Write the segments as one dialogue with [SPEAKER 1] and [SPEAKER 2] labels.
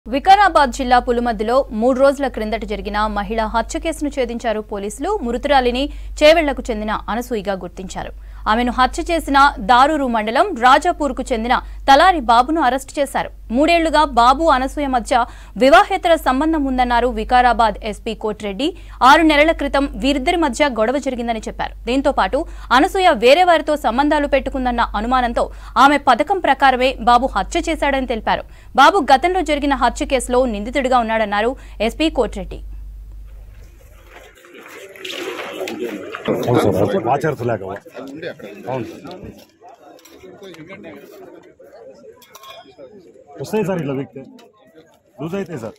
[SPEAKER 1] వికారాబాద్ జిల్లా పులుమద్దులో మూడు రోజుల క్రిందట జరిగిన మహిళా హత్య కేసును ఛేదించారు పోలీసులు మృతురాలిని చేవెళ్లకు చెందిన అనసూయిగా గుర్తించారు ఆమెను హత్య చేసిన దారూరు మండలం రాజాపూర్కు చెందిన తలారి బాబును అరెస్టు చేశారు మూడేళ్లుగా బాబు అనసూయ మధ్య వివాహేతర సంబంధం ఉందన్నారు వికారాబాద్ ఎస్పీ కోటిరెడ్డి ఆరు నెలల క్రితం వీరిద్దరి మధ్య గొడవ జరిగిందని చెప్పారు దీంతో పాటు అనసూయ వేరే వారితో సంబంధాలు పెట్టుకుందన్న అనుమానంతో ఆమె పథకం ప్రకారమే బాబు హత్య చేశాడని తెలిపారు బాబు గతంలో జరిగిన హత్య కేసులో నిందితుడిగా ఉన్నాడన్నారు ఎస్పీ కోటిరెడ్డి
[SPEAKER 2] అవును సార్ వాచర్స్ లేక అవును వస్తాయి సార్ ఇట్లా వీక్తే లూజ్ అవుతాయి సార్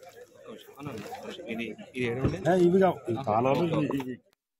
[SPEAKER 2] ఏ, ఇవిగా ఈ కాలాలు ఇవి- ఇవి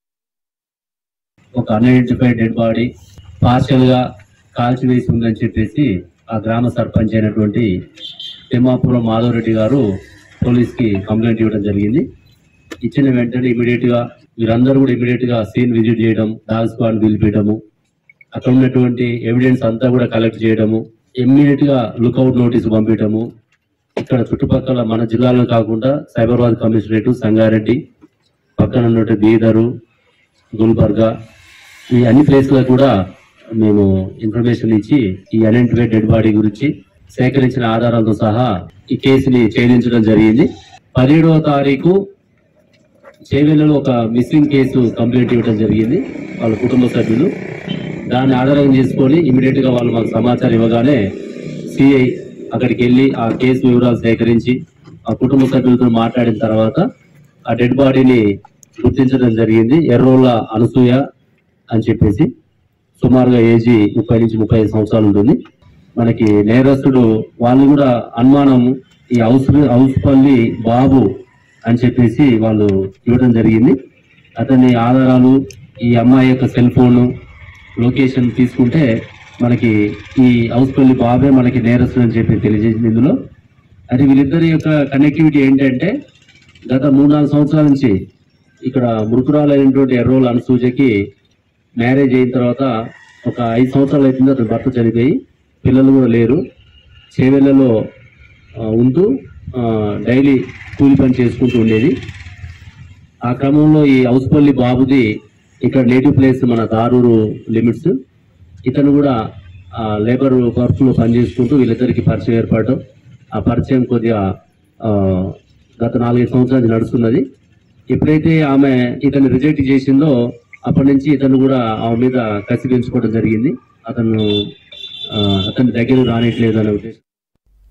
[SPEAKER 3] ఒక అన్ఐడెంటిఫైడ్ డెడ్ బాడీ పార్షల్ గా కాల్చివేసి ఉందని చెప్పేసి ఆ గ్రామ సర్పంచ్ అయినటువంటి తిమ్మాపురం మాధవరెడ్డి గారు పోలీస్ కి కంప్లైంట్ ఇవ్వడం జరిగింది ఇచ్చిన వెంటనే ఇమీడియట్ గా వీరందరూ కూడా ఇమీడియట్ గా సీన్ విజిట్ చేయడం డాగ్ స్క్వాడ్ పిలిపించడము అక్కడ ఉన్నటువంటి ఎవిడెన్స్ అంతా కూడా కలెక్ట్ చేయడము ఇమ్మీడియట్ గా లుకౌట్ నోటీస్ పంపించడము ఇక్కడ చుట్టుపక్కల మన జిల్లాలో కాకుండా సైబరాబాద్ కమిషనరేట్ సంగారెడ్డి పక్కన ఉన్నటువంటి బీదరు గుల్బర్గా ఈ అన్ని ప్లేస్లో కూడా మేము ఇన్ఫర్మేషన్ ఇచ్చి ఈ అన్ఐడెంటిఫైడ్ డెడ్ బాడీ గురించి సేకరించిన ఆధారాలతో సహా ఈ కేసుని ఛేదించడం జరిగింది పదిహేడవ తారీఖు చేవెళ్లలో ఒక మిస్సింగ్ కేసు కంప్లైంట్ ఇవ్వడం జరిగింది వాళ్ళ కుటుంబ సభ్యులు దాన్ని ఆధారం చేసుకొని ఇమీడియట్ గా వాళ్ళు మాకు సమాచారం ఇవ్వగానే సిఐ అక్కడికి వెళ్ళి ఆ కేసు వివరాలు సేకరించి ఆ కుటుంబ సభ్యులతో మాట్లాడిన తర్వాత ఆ డెడ్ బాడీని గుర్తించడం జరిగింది ఎర్రోళ్ళ అనసూయ అని చెప్పేసి సుమారుగా ఏజీ ముప్పై నుంచి ముప్పై ఐదు సంవత్సరాలు ఉంటుంది మనకి నేరస్తుడు వాళ్ళు కూడా అనుమానం ఈ హౌస్ హౌస్పల్లి బాబు అని చెప్పేసి వాళ్ళు ఇవ్వడం జరిగింది అతని ఆధారాలు ఈ అమ్మాయి యొక్క సెల్ ఫోను లొకేషన్ తీసుకుంటే మనకి ఈ హౌస్పల్లి బాబే మనకి నేరస్తుడు అని చెప్పి తెలియజేసింది ఇందులో అది వీళ్ళిద్దరి యొక్క కనెక్టివిటీ ఏంటంటే గత మూడు నాలుగు సంవత్సరాల నుంచి ఇక్కడ మృతురాలైనటువంటి ఎర్రోల్ అనసూజకి మ్యారేజ్ అయిన తర్వాత ఒక ఐదు సంవత్సరాలు అవుతుంది అతని భర్త చనిపోయి పిల్లలు కూడా లేరు చేవెళ్లలో ఆ, ఉంటూ ఆ, డైలీ కూలి పని చేసుకుంటూ ఉండేది ఆ క్రమంలో ఈ హౌస్పల్లి బాబుది ఇక్కడ నేటివ్ ప్లేస్ మన దారూరు లిమిట్స్ ఇతను కూడా ఆ, లేబర్ వర్క్లో పనిచేసుకుంటూ వీళ్ళిద్దరికి పరిచయం ఏర్పడటం ఆ పరిచయం కొద్దిగా ఆ, గత నాలుగైదు సంవత్సరాలు నడుస్తున్నది ఎప్పుడైతే ఆమె ఇతను రిజెక్ట్ చేసిందో అప్పటి నుంచి ఇతను కూడా ఆమె మీద కసి పెంచుకోవడం జరిగింది అతను ఆ, అతని దగ్గర రానిట్లేదు అనే ఉద్దేశం